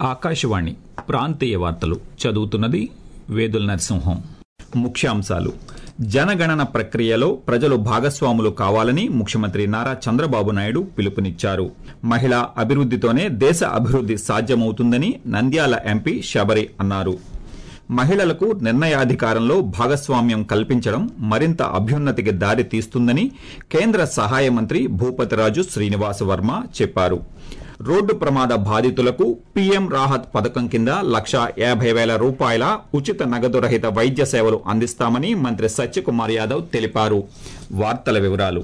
ఆకాశవాణి ప్రాంతీయ వార్తలు చదువుతున్నది వేదుల నరసింహం ముఖ్యాంశాలు జనగణన ప్రక్రియలో ప్రజలు భాగస్వాములు కావాలని ముఖ్యమంత్రి నారా చంద్రబాబు నాయుడు పిలుపునిచ్చారు మహిళా అభివృద్దితోనే దేశ అభివృద్ది సాధ్యమవుతుందని నంద్యాల ఎంపీ శబరి అన్నారు మహిళలకు నిర్ణయాధికారంలో భాగస్వామ్యం కల్పించడం మరింత అభ్యున్నతికి దారి తీస్తుందని కేంద్ర సహాయ మంత్రి భూపతిరాజు శ్రీనివాస వర్మ చెప్పారు రోడ్డు ప్రమాద బాధితులకు పీఎం రాహత్ పథకం కింద లక్ష యాభై వేల రూపాయల ఉచిత నగదు రహిత వైద్య సేవలు అందిస్తామని మంత్రి సత్యకుమార్ యాదవ్ తెలిపారు వార్తల వివరాలు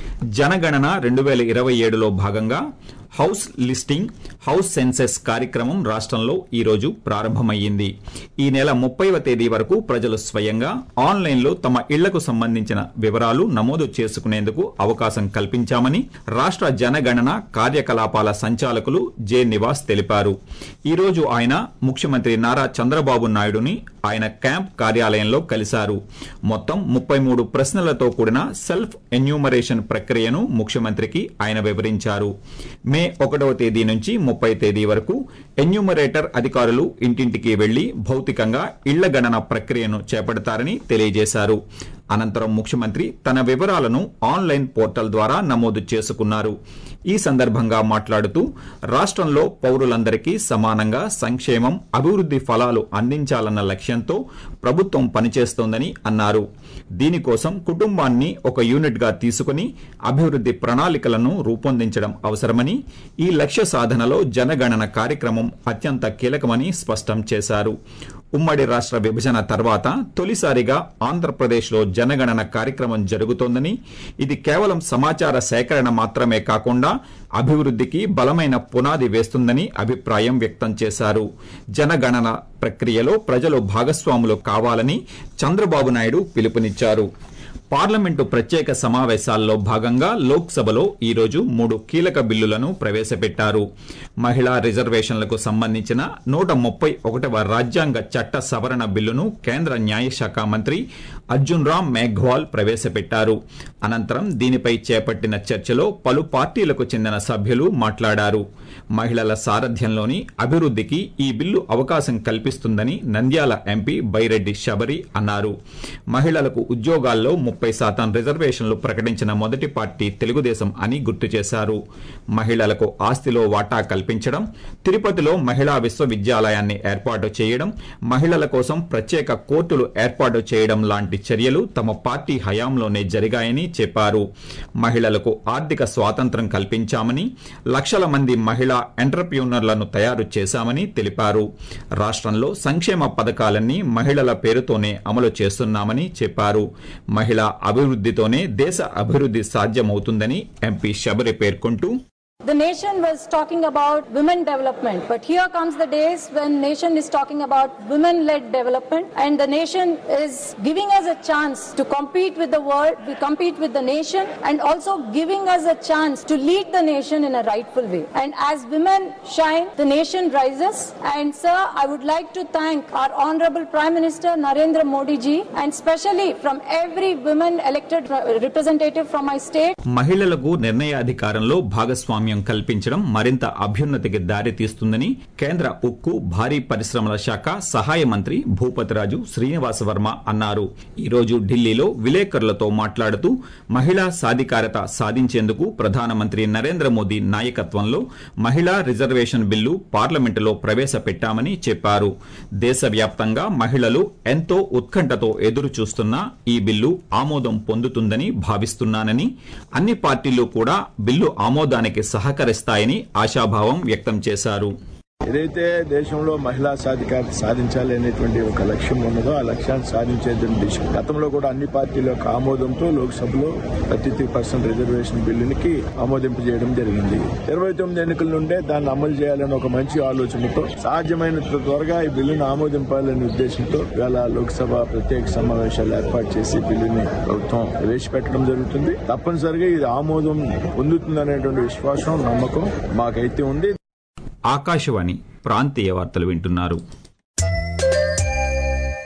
జనగణన రెండు వేల ఇరవై ఏడులో భాగంగా హౌస్ లిస్టింగ్ హౌస్ సెన్సెస్ కార్యక్రమం రాష్ట్రంలో ఈ రోజు ప్రారంభమయ్యింది ఈ నెల ముప్పైవ తేదీ వరకు ప్రజలు స్వయంగా ఆన్లైన్లో తమ ఇళ్లకు సంబంధించిన వివరాలు నమోదు చేసుకునేందుకు అవకాశం కల్పించామని రాష్ట్ర జనగణన కార్యకలాపాల సంచాలకులు జె నివాస్ తెలిపారు ఈ రోజు ఆయన ముఖ్యమంత్రి నారా చంద్రబాబు నాయుడుని ఆయన క్యాంప్ కార్యాలయంలో కలిశారు మొత్తం ముప్పై మూడు ప్రశ్నలతో కూడిన సెల్ఫ్ ఎన్యూమరేషన్ ప్రక్రియను ముఖ్యమంత్రికి ఆయన వివరించారు మే ఒకటవ తేదీ నుంచి ముప్పై తేదీ వరకు ఎన్యూమరేటర్ అధికారులు ఇంటింటికి వెళ్లి భౌతికంగా ఇళ్ల గణన ప్రక్రియను చేపడతారని తెలియజేశారు అనంతరం ముఖ్యమంత్రి తన వివరాలను ఆన్లైన్ పోర్టల్ ద్వారా నమోదు చేసుకున్నారు ఈ సందర్భంగా మాట్లాడుతూ రాష్ట్రంలో పౌరులందరికీ సమానంగా సంక్షేమం అభివృద్ది ఫలాలు అందించాలన్న లక్ష్యంతో ప్రభుత్వం పనిచేస్తోందని అన్నారు దీనికోసం కుటుంబాన్ని ఒక యూనిట్ గా తీసుకుని అభివృద్ది ప్రణాళికలను రూపొందించడం అవసరమని ఈ లక్ష్య సాధనలో జనగణన కార్యక్రమం అత్యంత కీలకమని స్పష్టం చేశారు ఉమ్మడి రాష్ట్ర విభజన తర్వాత తొలిసారిగా ఆంధ్రప్రదేశ్లో జనగణన కార్యక్రమం జరుగుతోందని ఇది కేవలం సమాచార సేకరణ మాత్రమే కాకుండా అభివృద్దికి బలమైన పునాది వేస్తుందని అభిప్రాయం వ్యక్తం చేశారు జనగణన ప్రక్రియలో ప్రజలు భాగస్వాములు కావాలని చంద్రబాబు నాయుడు పిలుపునిచ్చారు పార్లమెంటు ప్రత్యేక సమావేశాల్లో భాగంగా లోక్సభలో ఈరోజు మూడు కీలక బిల్లులను ప్రవేశపెట్టారు మహిళా రిజర్వేషన్లకు సంబంధించిన నూట ముప్పై ఒకటవ రాజ్యాంగ చట్ట సవరణ బిల్లును కేంద్ర న్యాయశాఖ మంత్రి అర్జున్ రామ్ మేఘ్వాల్ ప్రవేశపెట్టారు అనంతరం దీనిపై చేపట్టిన చర్చలో పలు పార్టీలకు చెందిన సభ్యులు మాట్లాడారు మహిళల సారథ్యంలోని అభివృద్దికి ఈ బిల్లు అవకాశం కల్పిస్తుందని నంద్యాల ఎంపీ బైరెడ్డి శబరి అన్నారు మహిళలకు ఉద్యోగాల్లో ముప్పై శాతం రిజర్వేషన్లు ప్రకటించిన మొదటి పార్టీ తెలుగుదేశం అని గుర్తు చేశారు మహిళలకు ఆస్తిలో వాటా కల్పించడం తిరుపతిలో మహిళా విశ్వవిద్యాలయాన్ని ఏర్పాటు చేయడం మహిళల కోసం ప్రత్యేక కోర్టులు ఏర్పాటు చేయడం లాంటి చర్యలు తమ పార్టీ హయాంలోనే జరిగాయని చెప్పారు మహిళలకు ఆర్థిక స్వాతంత్రం కల్పించామని లక్షల మంది మహిళా ఎంటర్ప్రీనర్లను తయారు చేశామని తెలిపారు రాష్ట్రంలో సంక్షేమ పథకాలన్నీ మహిళల పేరుతోనే అమలు చేస్తున్నామని చెప్పారు మహిళా అభివృద్దితోనే దేశ అభివృద్ది సాధ్యమవుతుందని ఎంపీ శబరి పేర్కొంటూ The nation was talking about women development, but here comes the days when nation is talking about women-led development, and the nation is giving us a chance to compete with the world, we compete with the nation, and also giving us a chance to lead the nation in a rightful way. And as women shine, the nation rises. And sir, I would like to thank our honorable Prime Minister Narendra Modi ji, and especially from every women elected representative from my state. మహిళలకు నిర్ణయాధికారంలో భాగస్వామ్యం కల్పించడం మరింత అభ్యున్నతికి దారి తీస్తుందని కేంద్ర ఉక్కు భారీ పరిశ్రమల శాఖ సహాయ మంత్రి భూపతిరాజు శ్రీనివాస వర్మ అన్నారు ఈ రోజు ఢిల్లీలో విలేకరులతో మాట్లాడుతూ మహిళా సాధికారత సాధించేందుకు ప్రధానమంత్రి నరేంద్ర మోదీ నాయకత్వంలో మహిళా రిజర్వేషన్ బిల్లు పార్లమెంటులో ప్రవేశపెట్టామని చెప్పారు దేశవ్యాప్తంగా మహిళలు ఎంతో ఉత్కంఠతో ఎదురు చూస్తున్న ఈ బిల్లు ఆమోదం పొందుతుందని భావిస్తున్నానని అన్ని పార్టీలు కూడా బిల్లు ఆమోదానికి సహకరిస్తాయని ఆశాభావం వ్యక్తం చేశారు ఏదైతే దేశంలో మహిళా సాధికారత సాధించాలి అనేటువంటి ఒక లక్ష్యం ఉన్నదో ఆ లక్ష్యాన్ని సాధించేటువంటి దిశ గతంలో కూడా అన్ని పార్టీల యొక్క ఆమోదంతో లోక్సభలో థర్టీ త్రీ పర్సెంట్ రిజర్వేషన్ బిల్లునికి ఆమోదింపు చేయడం జరిగింది ఇరవై తొమ్మిది ఎన్నికల నుండే దాన్ని అమలు చేయాలని ఒక మంచి ఆలోచనతో సాధ్యమైనంత త్వరగా ఈ బిల్లును ఆమోదింపాలనే ఉద్దేశంతో ఇవాళ లోక్సభ ప్రత్యేక సమావేశాలు ఏర్పాటు చేసి బిల్లుని ప్రభుత్వం ప్రవేశపెట్టడం జరుగుతుంది తప్పనిసరిగా ఇది ఆమోదం పొందుతుందనేటువంటి విశ్వాసం నమ్మకం మాకైతే ఉంది ఆకాశవాణి ప్రాంతీయ వార్తలు వింటున్నారు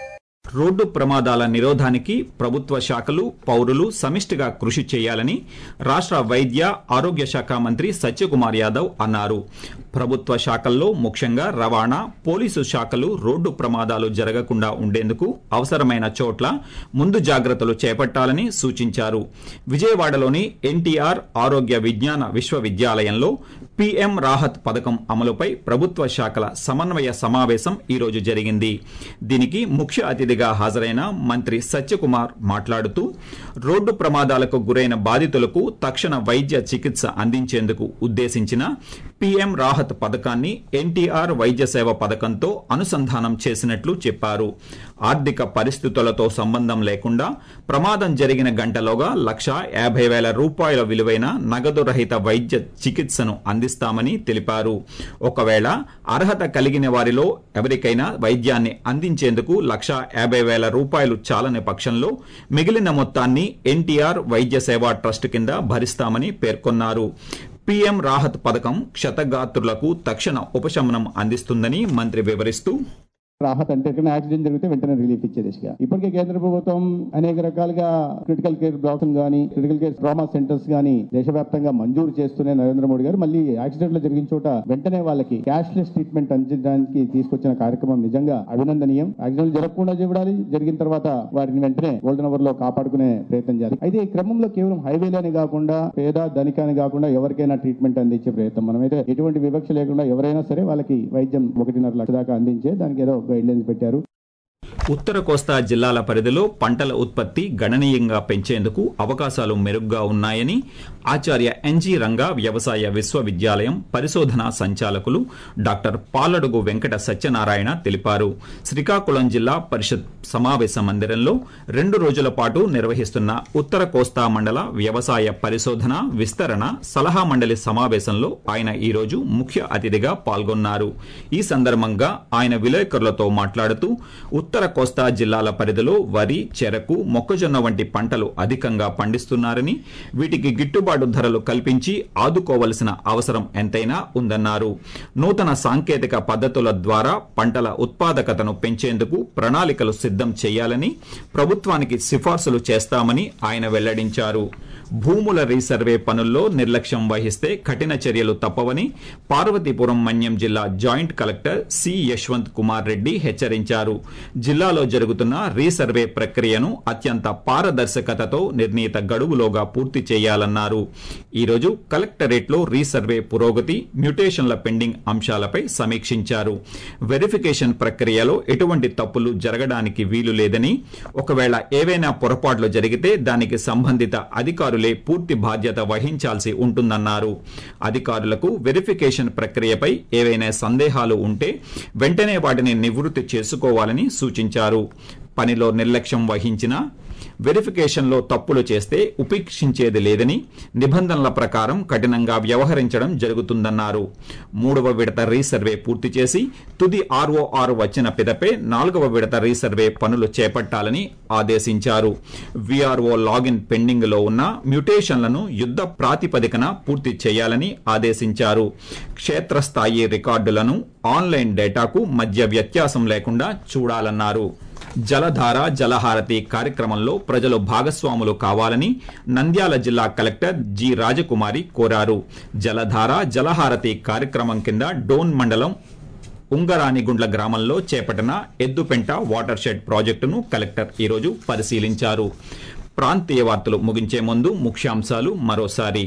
రోడ్డు ప్రమాదాల నిరోధానికి ప్రభుత్వ శాఖలు పౌరులు సమిష్టిగా కృషి చేయాలని రాష్ట్ర వైద్య ఆరోగ్య శాఖ మంత్రి సత్యకుమార్ యాదవ్ అన్నారు ప్రభుత్వ శాఖల్లో ముఖ్యంగా రవాణా పోలీసు శాఖలు రోడ్డు ప్రమాదాలు జరగకుండా ఉండేందుకు అవసరమైన చోట్ల ముందు జాగ్రత్తలు చేపట్టాలని సూచించారు విజయవాడలోని ఎన్టీఆర్ ఆరోగ్య విజ్ఞాన విశ్వవిద్యాలయంలో పీఎం రాహత్ పథకం అమలుపై ప్రభుత్వ శాఖల సమన్వయ సమావేశం ఈరోజు జరిగింది దీనికి ముఖ్య అతిథిగా హాజరైన మంత్రి సత్యకుమార్ మాట్లాడుతూ రోడ్డు ప్రమాదాలకు గురైన బాధితులకు తక్షణ వైద్య చికిత్స అందించేందుకు ఉద్దేశించిన పీఎం రాహత్ పథకాన్ని ఎన్టీఆర్ వైద్య సేవ పథకంతో అనుసంధానం చేసినట్లు చెప్పారు ఆర్థిక పరిస్థితులతో సంబంధం లేకుండా ప్రమాదం జరిగిన గంటలోగా లక్ష యాభై వేల రూపాయల విలువైన నగదు రహిత వైద్య చికిత్సను అందిస్తామని తెలిపారు ఒకవేళ అర్హత కలిగిన వారిలో ఎవరికైనా వైద్యాన్ని అందించేందుకు లక్ష యాభై వేల రూపాయలు చాలని పక్షంలో మిగిలిన మొత్తాన్ని ఎన్టీఆర్ వైద్య సేవా ట్రస్ట్ కింద భరిస్తామని పేర్కొన్నారు పీఎం రాహత్ పథకం క్షతగాత్రులకు తక్షణ ఉపశమనం అందిస్తుందని మంత్రి వివరిస్తూ రాహత్ అంటే ఎక్కడ యాక్సిడెంట్ జరిగితే వెంటనే రిలీఫ్ ఇచ్చే దిశగా ఇప్పటికే కేంద్ర ప్రభుత్వం అనేక రకాలుగా క్రిటికల్ కేర్ బ్లాక్స్ గానీ క్రిటికల్ కేర్ ట్రామా సెంటర్స్ గానీ దేశవ్యాప్తంగా మంజూరు చేస్తూనే నరేంద్ర మోడీ గారు మళ్ళీ యాక్సిడెంట్లు జరిగిన చోట వెంటనే వాళ్ళకి క్యాష్లెస్ ట్రీట్మెంట్ అందించడానికి తీసుకొచ్చిన కార్యక్రమం నిజంగా అభినందనీయం యాక్సిడెంట్ జరగకుండా చూడాలి జరిగిన తర్వాత వారిని వెంటనే గోల్డెన్ అవర్ లో కాపాడుకునే ప్రయత్నం చేయాలి అయితే ఈ క్రమంలో కేవలం హైవేలోనే కాకుండా పేద ధనిక అని కాకుండా ఎవరికైనా ట్రీట్మెంట్ అందించే ప్రయత్నం మనమైతే ఎటువంటి వివక్ష లేకుండా ఎవరైనా సరే వాళ్ళకి వైద్యం ఒకటిన్నర లక్ష దాకా అందించే దానికి ఏదో గైడ్ లైన్స్ పెట్టారు ఉత్తర కోస్తా జిల్లాల పరిధిలో పంటల ఉత్పత్తి గణనీయంగా పెంచేందుకు అవకాశాలు మెరుగ్గా ఉన్నాయని ఆచార్య ఎన్జీ రంగా వ్యవసాయ విశ్వవిద్యాలయం పరిశోధనా సంచాలకులు డాక్టర్ పాలడుగు వెంకట సత్యనారాయణ తెలిపారు శ్రీకాకుళం జిల్లా పరిషత్ సమావేశ మందిరంలో రెండు రోజుల పాటు నిర్వహిస్తున్న ఉత్తర కోస్తా మండల వ్యవసాయ పరిశోధన విస్తరణ సలహా మండలి సమావేశంలో ఆయన ఈరోజు ముఖ్య అతిథిగా పాల్గొన్నారు ఈ సందర్భంగా ఆయన విలేకరులతో మాట్లాడుతూ ఉత్తర కోస్తా జిల్లాల పరిధిలో వరి చెరకు మొక్కజొన్న వంటి పంటలు అధికంగా పండిస్తున్నారని వీటికి గిట్టుబాటు ధరలు కల్పించి ఆదుకోవలసిన అవసరం ఎంతైనా ఉందన్నారు నూతన సాంకేతిక పద్ధతుల ద్వారా పంటల ఉత్పాదకతను పెంచేందుకు ప్రణాళికలు సిద్ధం చేయాలని ప్రభుత్వానికి సిఫార్సులు చేస్తామని ఆయన వెల్లడించారు భూముల రీసర్వే పనుల్లో నిర్లక్ష్యం వహిస్తే కఠిన చర్యలు తప్పవని పార్వతీపురం మన్యం జిల్లా joint collector C Yashwant Kumar Reddy హెచ్చరించారు జిల్లాలో జరుగుతున్న రీసర్వే ప్రక్రియను అత్యంత పారదర్శకతతో నిర్ణీత గడువులోగా పూర్తి చేయాలన్నారు ఈరోజు కలెక్టరేట్లో రీసర్వే పురోగతి మ్యూటేషన్ల పెండింగ్ అంశాలపై సమీక్షించారు వెరిఫికేషన్ ప్రక్రియలో ఎటువంటి తప్పులు జరగడానికి వీలు లేదని ఒకవేళ ఏవైనా పొరపాట్లు జరిగితే దానికి సంబంధిత అధికారులే పూర్తి బాధ్యత వహించాల్సి ఉంటుందన్నారు అధికారులకు వెరిఫికేషన్ ప్రక్రియపై ఏవైనా సందేహాలు ఉంటే వెంటనే వాటిని నివృత్తి చేసుకోవాలని సూచించారు పనిలో నిర్లక్ష్యం వహించినా వెరిఫికేషన్లో తప్పులు చేస్తే ఉపేక్షించేది లేదని నిబంధనల ప్రకారం కఠినంగా వ్యవహరించడం జరుగుతుందన్నారు మూడవ విడత రీసర్వే పూర్తి చేసి తుది ఆర్ఓఆర్ వచ్చిన పిదపే నాలుగవ విడత రీసర్వే పనులు చేపట్టాలని ఆదేశించారు విఆర్ఓ లాగిన్ పెండింగ్ లో ఉన్న మ్యూటేషన్లను యుద్ధ ప్రాతిపదికన పూర్తి చేయాలని ఆదేశించారు క్షేత్రస్థాయి రికార్డులను ఆన్లైన్ డేటాకు మధ్య వ్యత్యాసం లేకుండా చూడాలన్నారు జలధార జలహారతి కార్యక్రమంలో ప్రజలు భాగస్వాములు కావాలని నంద్యాల జిల్లా కలెక్టర్ జి రాజకుమారి కోరారు జలధార జలహారతి కార్యక్రమం కింద డోన్ మండలం ఉంగరానిగుండ్ల గ్రామంలో చేపట్టిన ఎద్దుపెంట వాటర్ షెడ్ ప్రాజెక్టును కలెక్టర్ ఈరోజు పరిశీలించారు ప్రాంతీయ వార్తలు ముగించే ముందు ముఖ్యాంశాలు మరోసారి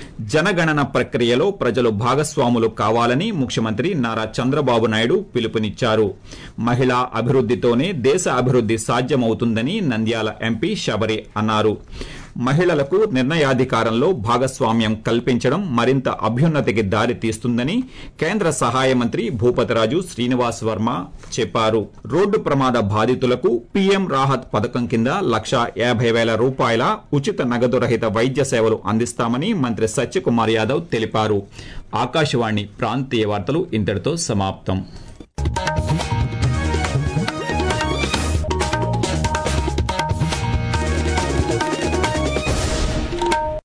జనగణన ప్రక్రియలో ప్రజలు భాగస్వాములు కావాలని ముఖ్యమంత్రి నారా చంద్రబాబు నాయుడు పిలుపునిచ్చారు మహిళా అభివృద్దితోనే దేశ అభివృద్ది సాధ్యమవుతుందని నంద్యాల ఎంపీ శబరి అన్నారు మహిళలకు నిర్ణయాధికారంలో భాగస్వామ్యం కల్పించడం మరింత అభ్యున్నతికి దారి తీస్తుందని కేంద్ర సహాయ మంత్రి భూపతిరాజు శ్రీనివాస్ వర్మ చెప్పారు రోడ్డు ప్రమాద బాధితులకు పీఎం రాహత్ పథకం కింద లక్ష యాభై వేల రూపాయల ఉచిత నగదు రహిత వైద్య సేవలు అందిస్తామని మంత్రి సత్యకుమార్ యాదవ్ తెలిపారు ఆకాశవాణి ప్రాంతీయ వార్తలు ఇంతటితో సమాప్తం